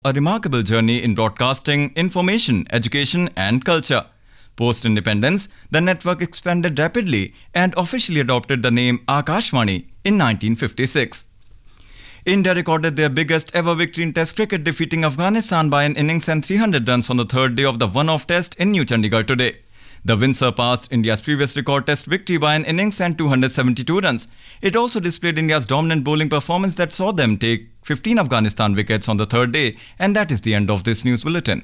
a remarkable journey in broadcasting, information, education, and culture. Post independence, the network expanded rapidly and officially adopted the name Akashvani in 1956. India recorded their biggest ever victory in Test cricket, defeating Afghanistan by an innings and 300 runs on the third day of the one off test in New Chandigarh today. The win surpassed India's previous record test victory by an innings and 272 runs. It also displayed India's dominant bowling performance that saw them take 15 Afghanistan wickets on the third day. And that is the end of this news bulletin.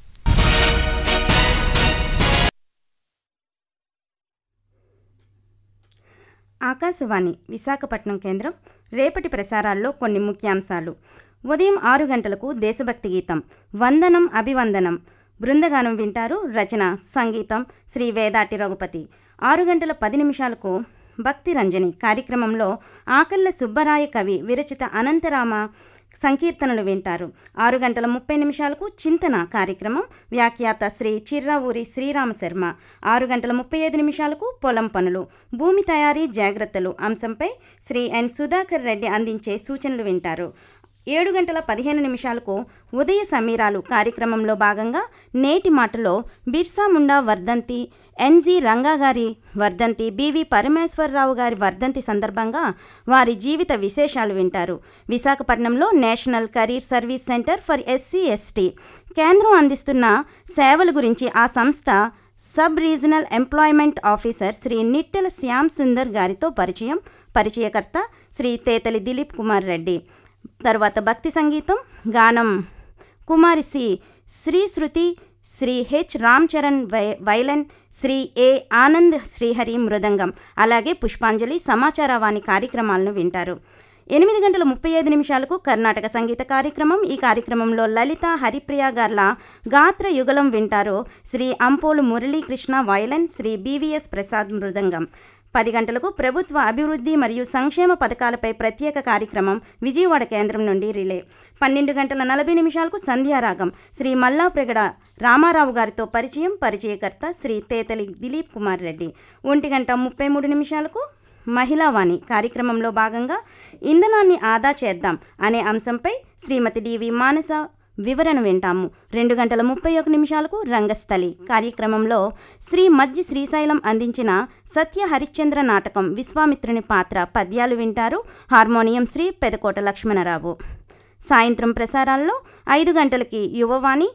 Akashvani Visakhapatnam కేంద్రం రేపటి ప్రసారాల్లో కొన్ని ముఖ్యాంశాలు ఉదయం ఆరు గంటలకు దేశభక్తి గీతం వందనం అభివందనం బృందగానం వింటారు రచన సంగీతం శ్రీ వేదాటి రఘుపతి ఆరు గంటల పది నిమిషాలకు భక్తి రంజని కార్యక్రమంలో ఆకళ్ళ సుబ్బరాయ కవి విరచిత అనంతరామ సంకీర్తనలు వింటారు ఆరు గంటల ముప్పై నిమిషాలకు చింతన కార్యక్రమం వ్యాఖ్యాత శ్రీ చిర్రావూరి శ్రీరామ శర్మ ఆరు గంటల ముప్పై ఐదు నిమిషాలకు పొలం పనులు భూమి తయారీ జాగ్రత్తలు అంశంపై శ్రీ ఎన్ సుధాకర్ రెడ్డి అందించే సూచనలు వింటారు ఏడు గంటల పదిహేను నిమిషాలకు ఉదయ సమీరాలు కార్యక్రమంలో భాగంగా నేటి మాటలో బిర్సా ముండా వర్ధంతి ఎన్జి రంగా గారి వర్ధంతి బివి పరమేశ్వరరావు గారి వర్ధంతి సందర్భంగా వారి జీవిత విశేషాలు వింటారు విశాఖపట్నంలో national career service centre for SC ST కేంద్రం అందిస్తున్న సేవల గురించి ఆ సంస్థ sub regional employment officer Shri Nittela Shyam Sundar గారితో పరిచయం పరిచయకర్త శ్రీ తేతలి దిలీప్ కుమార్ రెడ్డి తర్వాత భక్తి సంగీతం గానం కుమారి సి శ్రీ శృతి శ్రీ హెచ్ రామ్ చరణ్ వై వైలన్ శ్రీ ఏ ఆనంద్ శ్రీహరి మృదంగం అలాగే పుష్పాంజలి సమాచారవాణి కార్యక్రమాలను వింటారు ఎనిమిది గంటల ముప్పై ఐదు నిమిషాలకు కర్ణాటక సంగీత కార్యక్రమం ఈ కార్యక్రమంలో లలిత హరిప్రియ గార్ల గాత్ర యుగలం వింటారు శ్రీ అంపోలు మురళీకృష్ణ వైలన్ శ్రీ బీవీఎస్ ప్రసాద్ మృదంగం పది గంటలకు ప్రభుత్వ అభివృద్ధి మరియు సంక్షేమ పథకాలపై ప్రత్యేక కార్యక్రమం విజయవాడ కేంద్రం నుండి రిలే పన్నెండు గంటల నలభై నిమిషాలకు సంధ్యారాగం శ్రీ మల్లాప్రగడ రామారావు గారితో పరిచయం పరిచయకర్త శ్రీ తేతలి దిలీప్ కుమార్ రెడ్డి ఒంటి గంట ముప్పై మూడు నిమిషాలకు మహిళావాణి కార్యక్రమంలో భాగంగా ఇంధనాన్ని ఆదా చేద్దాం అనే అంశంపై శ్రీమతి డివి మానస వివరణ వింటాము రెండు గంటల ముప్పై ఒక నిమిషాలకు రంగస్థలి కార్యక్రమంలో శ్రీ మజ్జి శ్రీశైలం అందించిన సత్య హరిశ్చంద్ర నాటకం విశ్వామిత్రుని పాత్ర పద్యాలు వింటారు హార్మోనియం శ్రీ పెదకోట లక్ష్మణరావు సాయంత్రం ప్రసారాల్లో ఐదు గంటలకి యువవాణి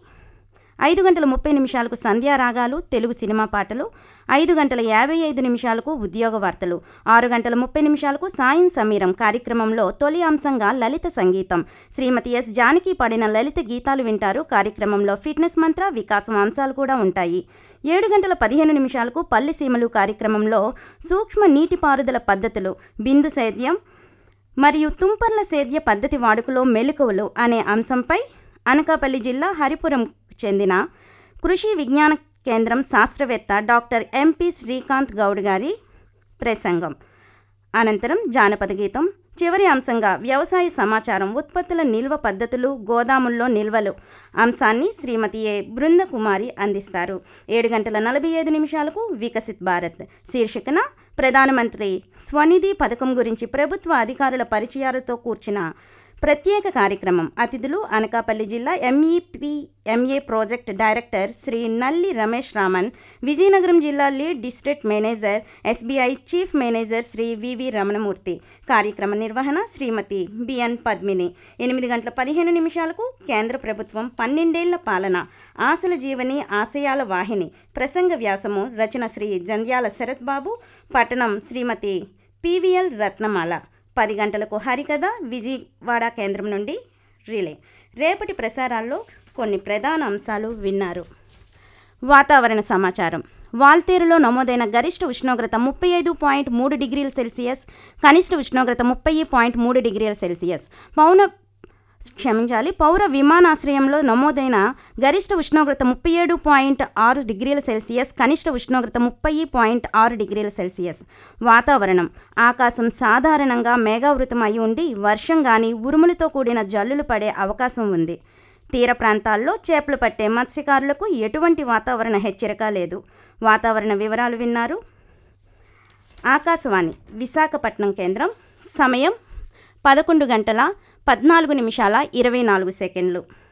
ఐదు గంటల ముప్పై నిమిషాలకు సంధ్యారాగాలు తెలుగు సినిమా పాటలు ఐదు గంటల యాభై ఐదు నిమిషాలకు ఉద్యోగ వార్తలు ఆరు గంటల ముప్పై నిమిషాలకు సాయం సమీరం కార్యక్రమంలో తొలి అంశంగా లలిత సంగీతం శ్రీమతి ఎస్ జానకి పాడిన లలిత గీతాలు వింటారు కార్యక్రమంలో ఫిట్నెస్ మంత్ర వికాసం అంశాలు కూడా ఉంటాయి ఏడు గంటల పదిహేను నిమిషాలకు పల్లి సీమలు కార్యక్రమంలో సూక్ష్మ నీటిపారుదల పద్ధతులు బిందు సేద్యం మరియు తుంపర్ల సేద్య పద్ధతి వాడుకలో మెలకువలు అనే అంశంపై అనకాపల్లి జిల్లా హరిపురం చెందిన కృషి విజ్ఞాన కేంద్రం శాస్త్రవేత్త డాక్టర్ ఎంపి శ్రీకాంత్ గౌడ్ గారి ప్రసంగం అనంతరం జానపద గీతం చివరి అంశంగా వ్యవసాయ సమాచారం ఉత్పత్తుల నిల్వ పద్ధతులు గోదాముల్లో నిల్వలు అంశాన్ని శ్రీమతి ఏ బృందకుమారి అందిస్తారు ఏడు గంటల నలభై ఐదు నిమిషాలకు వికసిత్ భారత్ శీర్షికన ప్రధానమంత్రి స్వనిధి పథకం గురించి ప్రభుత్వ అధికారుల పరిచయాలతో కూర్చిన ప్రత్యేక కార్యక్రమం అతిథులు అనకాపల్లి జిల్లా MEP MA project director Shri Nalli Ramesh Raman Vizianagaram జిల్లా lead district manager SBI chief manager Shri VV Ramanamurthy కార్యక్రమ నిర్వహణ శ్రీమతి బిఎన్ పద్మిని ఎనిమిది గంటల పదిహేను నిమిషాలకు కేంద్ర ప్రభుత్వం పన్నెండేళ్ల పాలన ఆశల జీవని ఆశయాల వాహిని ప్రసంగ వ్యాసము రచన శ్రీ జంధ్యాల శరత్ బాబు పట్టణం శ్రీమతి పివిఎల్ రత్నమాల పది గంటలకు హరికథ విజయవాడ కేంద్రం నుండి రిలే రేపటి ప్రసారాల్లో కొన్ని ప్రధాన అంశాలు విన్నారు వాతావరణ సమాచారం వాల్తేరులో నమోదైన గరిష్ట ఉష్ణోగ్రత ముప్పై ఐదు పాయింట్ మూడు డిగ్రీల సెల్సియస్ కనిష్ట ఉష్ణోగ్రత ముప్పై పాయింట్ మూడు డిగ్రీల సెల్సియస్ పౌన క్షమించాలి పౌర విమానాశ్రయంలో నమోదైన గరిష్ట ఉష్ణోగ్రత ముప్పై ఏడు పాయింట్ ఆరు డిగ్రీల సెల్సియస్ కనిష్ట ఉష్ణోగ్రత ముప్పై పాయింట్ ఆరు డిగ్రీల సెల్సియస్ వాతావరణం ఆకాశం సాధారణంగా మేఘావృతం అయి ఉండి వర్షం కానీ ఉరుములతో కూడిన జల్లులు పడే అవకాశం ఉంది తీర ప్రాంతాల్లో చేపలు పట్టే మత్స్యకారులకు ఎటువంటి వాతావరణ హెచ్చరిక లేదు వాతావరణ వివరాలు విన్నారు ఆకాశవాణి విశాఖపట్నం కేంద్రం సమయం పదకొండు గంటల పద్నాలుగు నిమిషాల ఇరవై నాలుగు సెకండ్లు